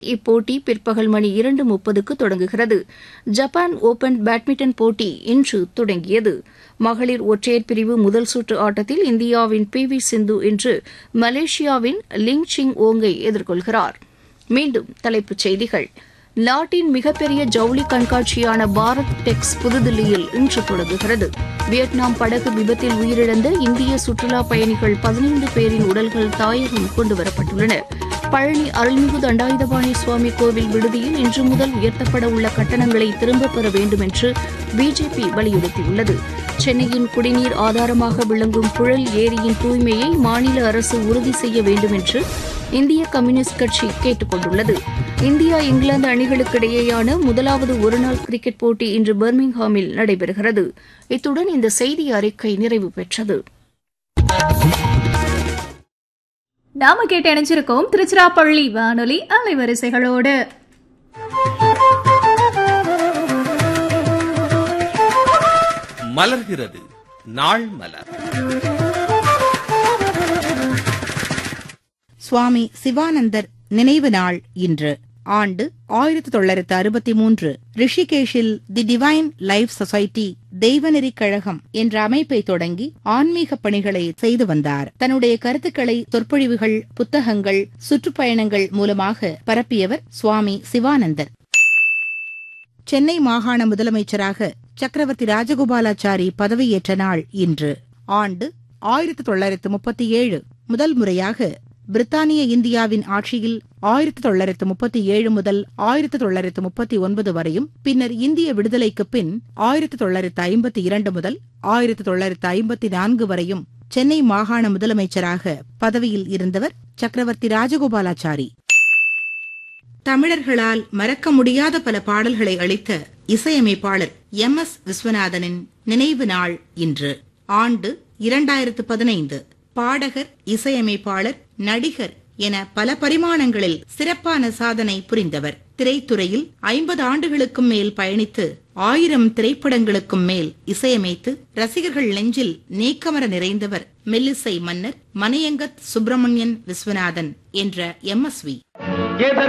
இப்போட்டி பிற்பகல் மணி இரண்டு முப்பதுக்கு தொடங்குகிறது ஜப்பான் ஓபன் பேட்மிண்டன் போட்டி இன்று தொடங்கியது மகளிர் ஒற்றையர் பிரிவு முதல் சுற்று ஆட்டத்தில் இந்தியாவின் பி வி சிந்து இன்று மலேசியாவின் லிங் சிங் ஓங்கை எதிர்கொள்கிறார் மீண்டும் தலைப்புச் செய்திகள் நாட்டின் மிகப்பெரிய ஜவுளி கண்காட்சியான பாரத் டெக்ஸ் புதுதில்லியில் இன்று தொடங்குகிறது வியட்நாம் படகு விபத்தில் உயிரிழந்த இந்திய சுற்றுலா பயணிகள் பதினைந்து பேரின் உடல்கள் தாயகம் கொண்டுவரப்பட்டுள்ளன பழனி அருள்மிகு தண்டாயுதபாணி சுவாமி கோவில் விடுதியில் இன்று முதல் உயர்த்தப்பட உள்ள கட்டணங்களை திரும்பப் பெற வேண்டும் என்று பிஜேபி வலியுறுத்தியுள்ளது சென்னையின் குடிநீர் ஆதாரமாக விளங்கும் புழல் ஏரியின் தூய்மையை மாநில அரசு உறுதி செய்ய வேண்டும் என்று இந்திய கம்யூனிஸ்ட் கட்சி கேட்டுக் கொண்டுள்ளது இந்தியா இங்கிலாந்து அணிகளுக்கு இடையேயான முதலாவது ஒருநாள் கிரிக்கெட் போட்டி இன்று பர்மிங்ஹாமில் நடைபெறுகிறது இத்துடன் இந்த செய்தி அறிக்கை நிறைவு பெற்றது நாம கேட்டு இணைஞ்சிருக்கோம் திருச்சிராப்பள்ளி வானொலி அலைவரிசைகளோடு மலர்கிறது நாள் மலர் சுவாமி சிவானந்தர் நினைவு நாள் இன்று ஆண்டு ஆயிரத்தி தொள்ளாயிரத்து அறுபத்தி மூன்று ரிஷிகேஷில் the Divine Life Society Deivaneri Kazhagam என்ற அமைப்பை தொடங்கி ஆன்மீக பணிகளை செய்து வந்தார் தன்னுடைய கருத்துக்களை சொற்பொழிவுகள் புத்தகங்கள் சுற்றுப்பயணங்கள் மூலமாக பரப்பியவர் சுவாமி சிவானந்தர் சென்னை மாகாண முதலமைச்சராக சக்கரவர்த்தி ராஜகோபாலாச்சாரி பதவியேற்ற நாள் இன்று ஆண்டு ஆயிரத்தி தொள்ளாயிரத்து முப்பத்தி ஏழு முதல் முறையாக பிரித்தானிய இந்தியாவின் ஆட்சியில் ஆயிரத்தி தொள்ளாயிரத்து முப்பத்தி ஏழு முதல் ஆயிரத்தி தொள்ளாயிரத்து முப்பத்தி ஒன்பது வரையும் பின்னர் இந்திய விடுதலைக்கு பின் ஆயிரத்தி தொள்ளாயிரத்து ஐம்பத்தி இரண்டு முதல் ஆயிரத்தி தொள்ளாயிரத்து ஐம்பத்தி நான்கு வரையும் சென்னை மாகாண முதலமைச்சராக பதவியில் இருந்தவர் சக்கரவர்த்தி ராஜகோபாலாச்சாரி தமிழர்களால் மறக்க முடியாத பல பாடல்களை அளித்த இசையமைப்பாளர் எம் எஸ் விஸ்வநாதனின் நினைவு நாள் இன்று ஆண்டு இரண்டாயிரத்து பதினைந்து பாடகர் இசையமைப்பாளர் நடிகர் என பல பரிமாணங்களில் சிறப்பான சாதனை புரிந்தவர் திரைத்துறையில் ஐம்பது ஆண்டுகளுக்கும் மேல் பயணித்து ஆயிரம் திரைப்படங்களுக்கும் மேல் இசையமைத்து ரசிகர்கள் நெஞ்சில் நீக்கமர நிறைந்தவர் மெல்லிசை மன்னர் மணியங்கத் சுப்பிரமணியன் விஸ்வநாதன் என்ற எம்எஸ்வி